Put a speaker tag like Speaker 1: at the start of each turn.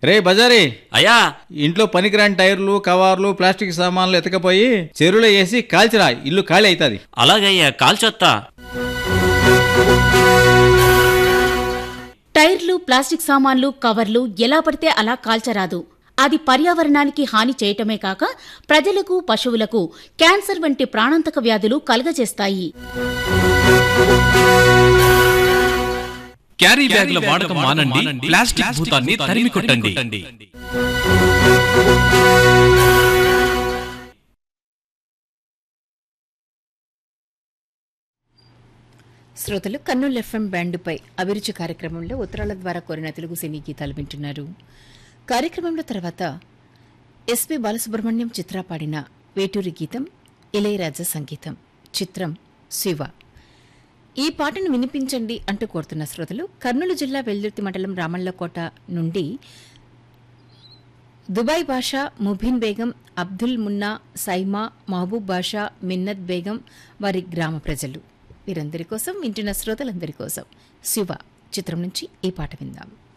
Speaker 1: రే బజారీ
Speaker 2: అయ్యా
Speaker 1: ఇంట్లో పనికిరాని టైర్లు కవర్లు ప్లాస్టిక్ సామాన్లు ఎతకపోయి చెరువులో వేసి కాల్చిరా ఇల్లు ఖాళీ అవుతుంది
Speaker 2: అలాగయ్యా కాల్చొత్తా
Speaker 3: టైర్లు ప్లాస్టిక్ సామాన్లు కవర్లు ఎలా పడితే అలా కాల్చరాదు అది పర్యావరణానికి హాని చేయటమే కాక ప్రజలకు పశువులకు క్యాన్సర్ వంటి ప్రాణాంతక వ్యాధులు కలుగజేస్తాయి
Speaker 4: క్యారీ బ్యాగుల వాడకం మానండి ప్లాస్టిక్ భూతాన్ని తరిమి కొట్టండి
Speaker 5: శ్రోతలు కర్నూలు ఎఫ్ఎం బ్యాండుపై అభిరుచి కార్యక్రమంలో ఉత్తరాల ద్వారా కోరిన తెలుగు సినీ గీతాలు వింటున్నారు కార్యక్రమంలో తర్వాత ఎస్పి బాలసుబ్రహ్మణ్యం చిత్ర పాడిన వేటూరి గీతం ఇళయరాజా సంగీతం చిత్రం శివ ఈ పాటను వినిపించండి అంటూ కోరుతున్న శ్రోతలు కర్నూలు జిల్లా వెల్దుర్తి మండలం రామల్లకోట నుండి దుబాయ్ బాషా ముబిన్ బేగం అబ్దుల్ మున్నా సైమా మహబూబ్ బాషా మిన్నత్ బేగం వారి గ్రామ ప్రజలు వీరందరి కోసం వింటున్న శ్రోతలందరి కోసం శివ చిత్రం నుంచి ఈ పాట విందాం